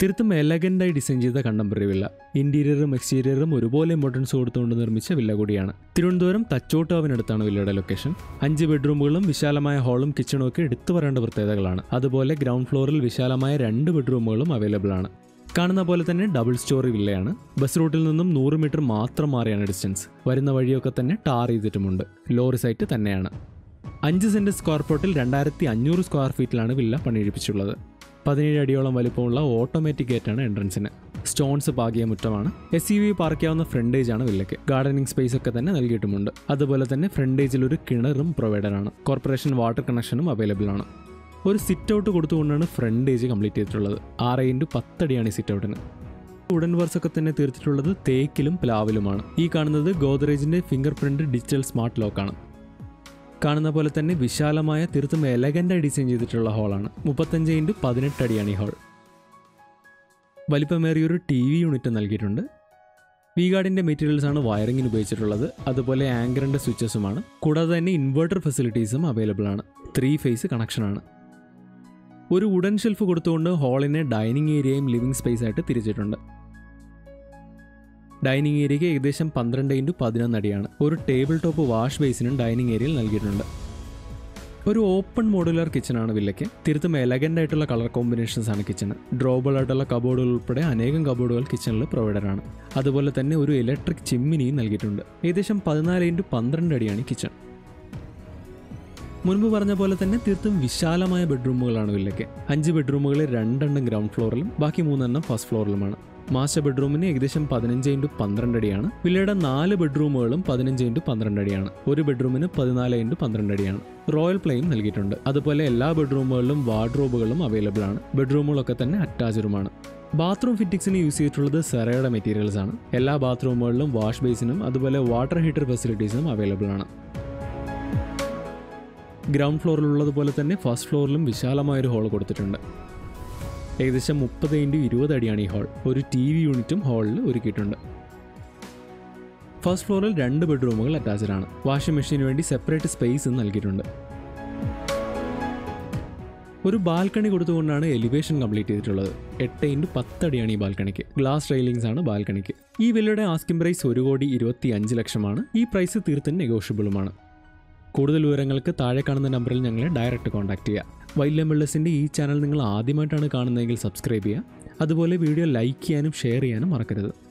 തീർത്തും എലഗൻ്റായി ഡിസൈൻ ചെയ്ത കണ്ടംപററി വില്ല ഇന്റീരിയറും എക്സ്റ്റീരിയറും ഒരുപോലെ ഇമ്പോർട്ടൻസ് കൊടുത്തുകൊണ്ട് നിർമ്മിച്ച വില്ല കൂടിയാണ് തിരുവനന്തപുരം തച്ചോട്ടാവിനടുത്താണ് വില്ലയുടെ ലൊക്കേഷൻ അഞ്ച് ബെഡ്റൂമുകളും വിശാലമായ ഹാളും കിച്ചണും ഒക്കെ എടുത്തു പറയേണ്ട പ്രത്യേകതകളാണ് അതുപോലെ ഗ്രൗണ്ട് ഫ്ലോറിൽ വിശാലമായ രണ്ട് ബെഡ്റൂമുകളും അവൈലബിൾ ആണ് കാണുന്ന പോലെ തന്നെ ഡബിൾ സ്റ്റോറി വില്ലയാണ് ബസ് റൂട്ടിൽ നിന്നും നൂറ് മീറ്റർ മാത്രം മാറിയാണ് ഡിസ്റ്റൻസ് വരുന്ന വഴിയൊക്കെ തന്നെ ടാർ ചെയ്തിട്ടുമുണ്ട് ലോറി സൈറ്റ് തന്നെയാണ് അഞ്ച് സെന്റ് സ്ക്വയർ പ്ലോട്ടിൽ രണ്ടായിരത്തി അഞ്ഞൂറ് സ്ക്വയർ ഫീറ്റിലാണ് വില്ല പണിയെടുപ്പിച്ചുള്ളത് പതിനേഴ് അടിയോളം വലിപ്പമുള്ള ഓട്ടോമാറ്റിക് ഗേറ്റാണ് എൻട്രൻസിന് സ്റ്റോൺസ് പാകിയ മുറ്റമാണ് എസ് യു വി പാർക്ക് ചെയ്യാവുന്ന ഫ്രണ്ടേജ് ആണ് വില്ലയ്ക്ക് ഗാർഡനിങ് സ്പേസ് ഒക്കെ തന്നെ നൽകിയിട്ടുമുണ്ട് അതുപോലെ തന്നെ ഫ്രണ്ടേജിൽ ഒരു കിണറും പ്രൊവൈഡർ ആണ് കോർപ്പറേഷൻ വാട്ടർ കണക്ഷനും അവൈലബിൾ ആണ് ഒരു സിറ്റ് ഔട്ട് കൊടുത്തുകൊണ്ടാണ് ഫ്രണ്ടേജ് കംപ്ലീറ്റ് ചെയ്തിട്ടുള്ളത് ആറ് ഇൻറ്റു പത്തടിയാണ് ഈ സിറ്റ് ഔട്ടിന് വുഡൻ വർക്ക്സ് ഒക്കെ തന്നെ തീർത്തിട്ടുള്ളത് തേക്കിലും പ്ലാവിലുമാണ് ഈ കാണുന്നത് ഗോദ്രേജിന്റെ ഫിംഗർ പ്രിന്റ് ഡിജിറ്റൽ സ്മാർട്ട് ലോക്കാണ് കാണുന്ന പോലെ തന്നെ വിശാലമായ തീർത്തും എലഗൻ്റായി ഡിസൈൻ ചെയ്തിട്ടുള്ള ഹാളാണ് മുപ്പത്തഞ്ച് ഇൻറ്റു പതിനെട്ട് അടിയാണ് ഈ ഹാൾ വലിപ്പമേറിയൊരു ടി വി യൂണിറ്റ് നൽകിയിട്ടുണ്ട് വി ഗാർഡിൻ്റെ മെറ്റീരിയൽസ് ആണ് വയറിങ്ങിന് ഉപയോഗിച്ചിട്ടുള്ളത് അതുപോലെ ആങ്കറിൻ്റെ സ്വിച്ചസുമാണ് കൂടാതെ തന്നെ ഇൻവെർട്ടർ ഫെസിലിറ്റീസും അവൈലബിൾ ആണ് ത്രീ ഫേസ് കണക്ഷനാണ് ഒരു വുഡൻ ഷെൽഫ് കൊടുത്തുകൊണ്ട് ഹാളിനെ ഡൈനിങ് ഏരിയയും ലിവിംഗ് സ്പേസ് ആയിട്ട് തിരിച്ചിട്ടുണ്ട് ഡൈനിങ് ഏരിയയ്ക്ക് ഏകദേശം പന്ത്രണ്ട് ഇൻറ്റു പതിനൊന്ന് അടിയാണ് ഒരു ടേബിൾ ടോപ്പ് വാഷ് ബേസിനും ഡൈനിങ് ഏരിയയിൽ നൽകിയിട്ടുണ്ട് ഒരു ഓപ്പൺ മോഡുലാർ കിച്ചണാണ് വില്ലയ്ക്ക് തീർത്തും എലഗൻ്റ് ആയിട്ടുള്ള കളർ കോമ്പിനേഷൻസ് ആണ് കിച്ചണ് ഡ്രോബിൾ ആയിട്ടുള്ള കബോർഡുകൾ ഉൾപ്പെടെ അനേകം കബോർഡുകൾ കിച്ചണിൽ പ്രൊവൈഡർ ആണ് അതുപോലെ തന്നെ ഒരു ഇലക്ട്രിക് ചിമ്മിനിയും നൽകിയിട്ടുണ്ട് ഏകദേശം പതിനാല് ഇൻറ്റു പന്ത്രണ്ട് അടിയാണ് കിച്ചൺ മുൻപ് പറഞ്ഞ പോലെ തന്നെ തീർത്തും വിശാലമായ ബെഡ്റൂമുകളാണ് വില്ലയ്ക്ക് അഞ്ച് ബെഡ്റൂമുകളിൽ രണ്ടെണ്ണം ഗ്രൗണ്ട് ഫ്ലോറിലും ബാക്കി മൂന്നെണ്ണം ഫസ്റ്റ് ഫ്ലോറിലുമാണ് മാസ്റ്റർ ബെഡ്റൂമിന് ഏകദേശം പതിനഞ്ച് ഇൻറ്റു പന്ത്രണ്ട് അടിയാണ് വില്ലയുടെ നാല് ബെഡ്റൂമുകളും പതിനഞ്ച് ഇൻറ്റു പന്ത്രണ്ട് അടിയാണ് ഒരു ബെഡ്റൂമിന് പതിനാല് ഇൻറ്റു പന്ത്രണ്ട് അടിയാണ് റോയൽ പ്ലെയും നൽകിയിട്ടുണ്ട് അതുപോലെ എല്ലാ ബെഡ്റൂമുകളിലും വാർഡ്രോബുകളും അവൈലബിൾ ആണ് ബെഡ്റൂമുകളൊക്കെ തന്നെ അറ്റാച്ച്ഡുമാണ് ബാത്റൂം ഫിറ്റിക്സിന് യൂസ് ചെയ്തിട്ടുള്ളത് സെറയുടെ മെറ്റീരിയൽസ് ആണ് എല്ലാ ബാത്റൂമുകളിലും വാഷ് ബേസിനും അതുപോലെ വാട്ടർ ഹീറ്റർ ഫെസിലിറ്റീസും അവൈലബിൾ ആണ് ഗ്രൗണ്ട് ഫ്ലോറിലുള്ളതുപോലെ തന്നെ ഫസ്റ്റ് ഫ്ലോറിലും വിശാലമായൊരു ഹോൾ കൊടുത്തിട്ടുണ്ട് ഏകദേശം മുപ്പത് ഇൻറ്റു ഇരുപത് അടിയാണ് ഈ ഹാൾ ഒരു ടി വി യൂണിറ്റും ഹാളിൽ ഒരുക്കിയിട്ടുണ്ട് ഫസ്റ്റ് ഫ്ലോറിൽ രണ്ട് ബെഡ്റൂമുകൾ അറ്റാച്ച്ഡ് ആണ് വാഷിംഗ് മെഷീന് വേണ്ടി സെപ്പറേറ്റ് സ്പേസ് നൽകിയിട്ടുണ്ട് ഒരു ബാൽക്കണി കൊടുത്തുകൊണ്ടാണ് എലിവേഷൻ കംപ്ലീറ്റ് ചെയ്തിട്ടുള്ളത് എട്ട് ഇൻറ്റു പത്തടിയാണ് ഈ ബാൽക്കണിക്ക് ഗ്ലാസ് റെയിലിംഗ്സ് ആണ് ബാൽക്കണിക്ക് ഈ വില്ലയുടെ ആസ്കിംഗ് പ്രൈസ് ഒരു കോടി ഇരുപത്തി അഞ്ച് ലക്ഷമാണ് ഈ പ്രൈസ് തീർത്തും നെഗോഷ്യബിളുമാണ് കൂടുതൽ വിവരങ്ങൾക്ക് താഴെ കാണുന്ന നമ്പറിൽ ഞങ്ങളെ ഡയറക്റ്റ് കോൺടാക്ട് ചെയ്യുക വൈൽഡ് വെള്ളസിൻ്റെ ഈ ചാനൽ നിങ്ങൾ ആദ്യമായിട്ടാണ് കാണുന്നതെങ്കിൽ സബ്സ്ക്രൈബ് ചെയ്യുക അതുപോലെ വീഡിയോ ലൈക്ക് ചെയ്യാനും ഷെയർ ചെയ്യാനും മറക്കരുത്